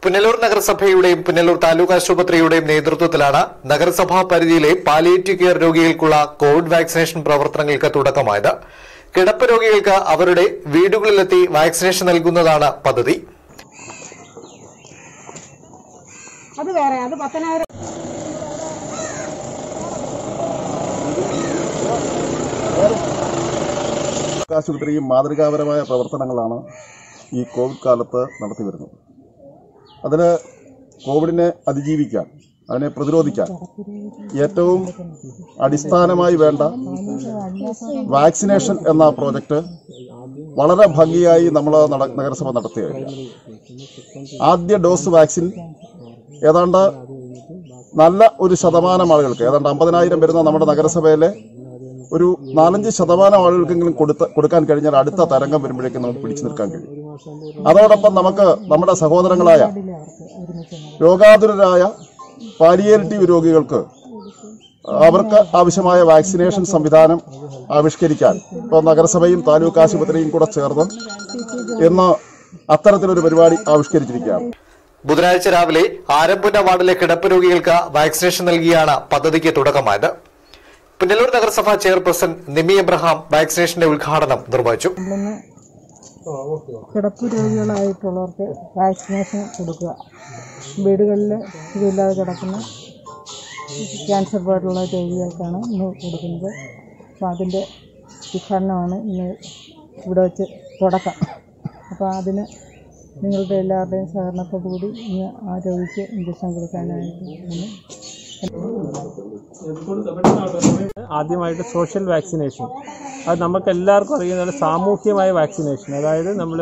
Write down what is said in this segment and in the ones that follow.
പുനലൂർ നഗരസഭയുടെയും പുനലൂർ താലൂക്ക് ആശുപത്രിയുടെയും നേതൃത്വത്തിലാണ് നഗരസഭാ പരിധിയിലെ പാലിയേറ്റീവ് കെയർ രോഗികൾക്കുള്ള കോവിഡ് വാക്സിനേഷൻ പ്രവർത്തനങ്ങൾക്ക് തുടക്കമായത് കിടപ്പ് രോഗികൾക്ക് അവരുടെ വീടുകളിലെത്തി വാക്സിനേഷൻ നൽകുന്നതാണ് പദ്ധതി അത് വേറെ അത് പത്തനായിരം ആശുപത്രിയും മാതൃകാപരമായ പ്രവർത്തനങ്ങളാണ് ഈ കോവിഡ് കാലത്ത് നടത്തി വരുന്നത് അതിന് കോവിഡിനെ അതിജീവിക്കാൻ അതിനെ പ്രതിരോധിക്കാൻ ഏറ്റവും അടിസ്ഥാനമായി വേണ്ട വാക്സിനേഷൻ എന്ന പ്രോജക്റ്റ് വളരെ ഭംഗിയായി നമ്മൾ നഗരസഭ നടത്തുകയാണ് ആദ്യ ഡോസ് വാക്സിൻ ഏതാണ്ട് നല്ല ഒരു ശതമാനം ആളുകൾക്ക് ഏതാണ്ട് അമ്പതിനായിരം വരുന്ന നമ്മുടെ നഗരസഭയിലെ ഒരു നാലഞ്ച് ശതമാനം ആളുകൾക്കെങ്കിലും കൊടുത്ത കൊടുക്കാൻ കഴിഞ്ഞാൽ അടുത്ത തരംഗം വരുമ്പോഴേക്കും നമുക്ക് പിടിച്ചു നിൽക്കാൻ കഴിയും അതോടൊപ്പം നമുക്ക് നമ്മുടെ സഹോദരങ്ങളായ രോഗാതുരരായ പാലിയേറ്റീവ് രോഗികൾക്ക് അവർക്ക് ആവശ്യമായ വാക്സിനേഷൻ സംവിധാനം ആവിഷ്കരിക്കാൻ ഇപ്പോൾ നഗരസഭയും താലൂക്ക് ആശുപത്രിയും കൂടെ ചേർന്ന് ഇന്ന് അത്തരത്തിലൊരു പരിപാടി ആവിഷ്കരിച്ചിരിക്കുകയാണ് ബുധനാഴ്ച രാവിലെ ആരംപുന്ന വാർഡിലെ കിടപ്പ് രോഗികൾക്ക് വാക്സിനേഷൻ നൽകിയാണ് പദ്ധതിക്ക് തുടക്കമായത് പുനലൂർ നഗരസഭാ ചെയർപേഴ്സൺ നിമി എബ്രഹാം വാക്സിനേഷന്റെ ഉദ്ഘാടനം നിർവഹിച്ചു നമ്മളിന്ന് കിടപ്പ് രോഗികളായിട്ടുള്ളവർക്ക് വാക്സിനേഷൻ കൊടുക്കുക വീടുകളിൽ ഇതില്ലാതെ കിടക്കുന്ന ക്യാൻസർ പോലുള്ള രോഗികൾക്കാണ് ഇന്ന് കൊടുക്കുന്നത് അപ്പോൾ അതിൻ്റെ ഉദ്ഘാടനമാണ് ഇന്ന് ഇവിടെ വെച്ച് തുടക്കം അപ്പോൾ അതിന് നിങ്ങളുടെ എല്ലാവരുടെയും സഹകരണത്തോടു കൂടി ഇന്ന് ആ രോഗിക്ക് ഇഞ്ചക്ഷൻ കൊടുക്കാനായിട്ട് ഇന്ന് ആദ്യമായിട്ട് സോഷ്യൽ വാക്സിനേഷൻ അത് നമുക്ക് എല്ലാവർക്കും അറിയുന്ന പോലെ സാമൂഹ്യമായ വാക്സിനേഷൻ അതായത് നമ്മൾ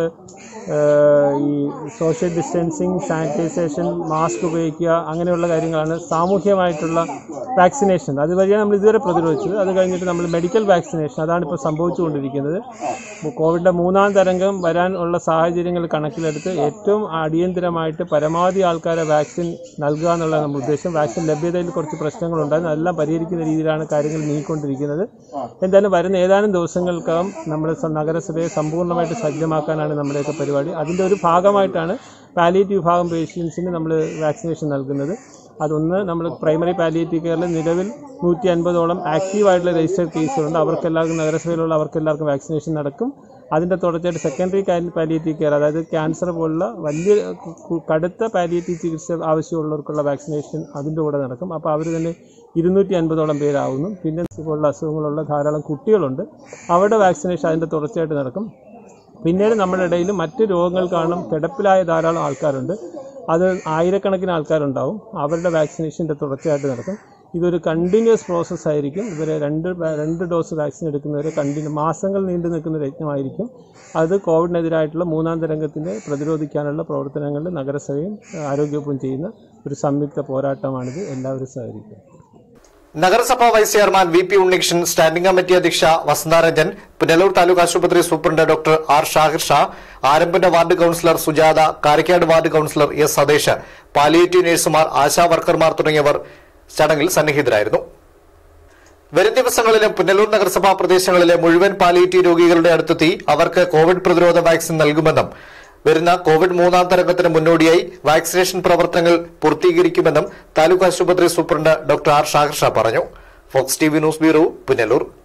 ഈ സോഷ്യൽ ഡിസ്റ്റൻസിങ് സാനിറ്റൈസേഷൻ മാസ്ക് ഉപയോഗിക്കുക അങ്ങനെയുള്ള കാര്യങ്ങളാണ് സാമൂഹ്യമായിട്ടുള്ള വാക്സിനേഷൻ അതുവഴിയാണ് നമ്മൾ ഇതുവരെ പ്രതിരോധിച്ചത് അത് കഴിഞ്ഞിട്ട് നമ്മൾ മെഡിക്കൽ വാക്സിനേഷൻ അതാണ് ഇപ്പോൾ സംഭവിച്ചുകൊണ്ടിരിക്കുന്നത് കോവിഡിൻ്റെ മൂന്നാം തരംഗം വരാൻ ഉള്ള സാഹചര്യങ്ങൾ കണക്കിലെടുത്ത് ഏറ്റവും അടിയന്തരമായിട്ട് പരമാവധി ആൾക്കാരെ വാക്സിൻ നൽകുക എന്നുള്ള നമ്മുടെ ഉദ്ദേശം വാക്സിൻ ലഭ്യതയിൽ കുറച്ച് പ്രശ്നങ്ങളുണ്ടായിരുന്നു അതെല്ലാം പരിഹരിക്കുന്ന രീതിയിലാണ് കാര്യങ്ങൾ നീങ്ങിക്കൊണ്ടിരിക്കുന്നത് എന്തായാലും വരുന്ന ഏതാനും ദിവസങ്ങൾക്കകം നമ്മുടെ സ- നഗരസഭയെ സമ്പൂർണ്ണമായിട്ട് സജ്ജമാക്കാനാണ് നമ്മുടെയൊക്കെ പരിപാടി അതിൻ്റെ ഒരു ഭാഗമായിട്ടാണ് പാലിയേറ്റീവ് വിഭാഗം പേഷ്യൻസിന് നമ്മൾ വാക്സിനേഷൻ നൽകുന്നത് അതൊന്ന് നമ്മൾ പ്രൈമറി പാലിയേറ്റീവ് കെയറിൽ നിലവിൽ നൂറ്റി അൻപതോളം ആക്റ്റീവായിട്ടുള്ള രജിസ്റ്റേഡ് കേസുകളുണ്ട് അവർക്കെല്ലാവർക്കും നഗരസഭയിലുള്ള അവർക്കെല്ലാവർക്കും വാക്സിനേഷൻ നടക്കും അതിൻ്റെ തുടർച്ചയായിട്ട് സെക്കൻഡറി പാലിയേറ്റീവ് കെയർ അതായത് ക്യാൻസർ പോലുള്ള വലിയ കു- കു- കടുത്ത പാലിയേറ്റീവ് ചികിത്സ ആവശ്യമുള്ളവർക്കുള്ള വാക്സിനേഷൻ അതിൻ്റെ കൂടെ നടക്കും അപ്പോൾ അവർ തന്നെ ഇരുന്നൂറ്റി അൻപതോളം പേരാവുന്നു പിന്നെ പോലുള്ള അസുഖങ്ങളുള്ള ധാരാളം കുട്ടികളുണ്ട് അവരുടെ വാക്സിനേഷൻ അതിൻ്റെ തുടർച്ചയായിട്ട് നടക്കും പിന്നീട് നമ്മുടെ ഇടയിൽ മറ്റ് രോഗങ്ങൾ കാരണം കിടപ്പിലായ ധാരാളം ആൾക്കാരുണ്ട് അത് ആയിരക്കണക്കിന് ആൾക്കാരുണ്ടാവും അവരുടെ വാക്സിനേഷൻ്റെ തുടർച്ചയായിട്ട് നടക്കും ഇതൊരു കണ്ടിന്യൂസ് പ്രോസസ്സ് ആയിരിക്കും ഇവരെ രണ്ട് വാ- രണ്ട് ഡോസ് വാക്സിൻ എടുക്കുന്നവരെ കണ്ടിന്യൂ മാസങ്ങൾ നീണ്ടു നിൽക്കുന്ന ഒരു യജ്ഞമായിരിക്കും അത് കോവിഡിനെതിരായിട്ടുള്ള മൂന്നാം തരംഗത്തിനെ പ്രതിരോധിക്കാനുള്ള പ്രവർത്തനങ്ങളിൽ നഗരസഭയും ആരോഗ്യവകുപ്പും ചെയ്യുന്ന ഒരു സംയുക്ത പോരാട്ടമാണിത് എല്ലാവരും സഹകരിക്കും നഗരസഭാ vice chairman V P Unnikrishnan standing committee അധ്യക്ഷ വസന്താരഞ്ജൻ പുനലൂർ താലൂക്ക് ആശുപത്രി superintendent doctor R Shahir Shah ആരംഭന്റെ ward councillor Sujatha Karakkad ward councillor S Sathesh palliative നഴ്സുമാർ ആശാ വർക്കർമാർ തുടങ്ങിയവർ ചടങ്ങിൽ സന്നിഹിതരായിരുന്നു വരും ദിവസങ്ങളിലും പുനലൂർ നഗരസഭാ പ്രദേശങ്ങളിലെ മുഴുവൻ പാലിയേറ്റീവ് രോഗികളുടെ അടുത്തെത്തി അവർക്ക് കോവിഡ് പ്രതിരോധ വാക്സിൻ നൽകുമെന്നും വരുന്ന കോവിഡ് മൂന്നാം തരംഗത്തിന് മുന്നോടിയായി വാക്സിനേഷൻ പ്രവർത്തനങ്ങൾ പൂർത്തീകരിക്കുമെന്നും താലൂക്ക് ആശുപത്രി superintendent doctor R Shahir Shah പറഞ്ഞു Fox T V news bureau Punalur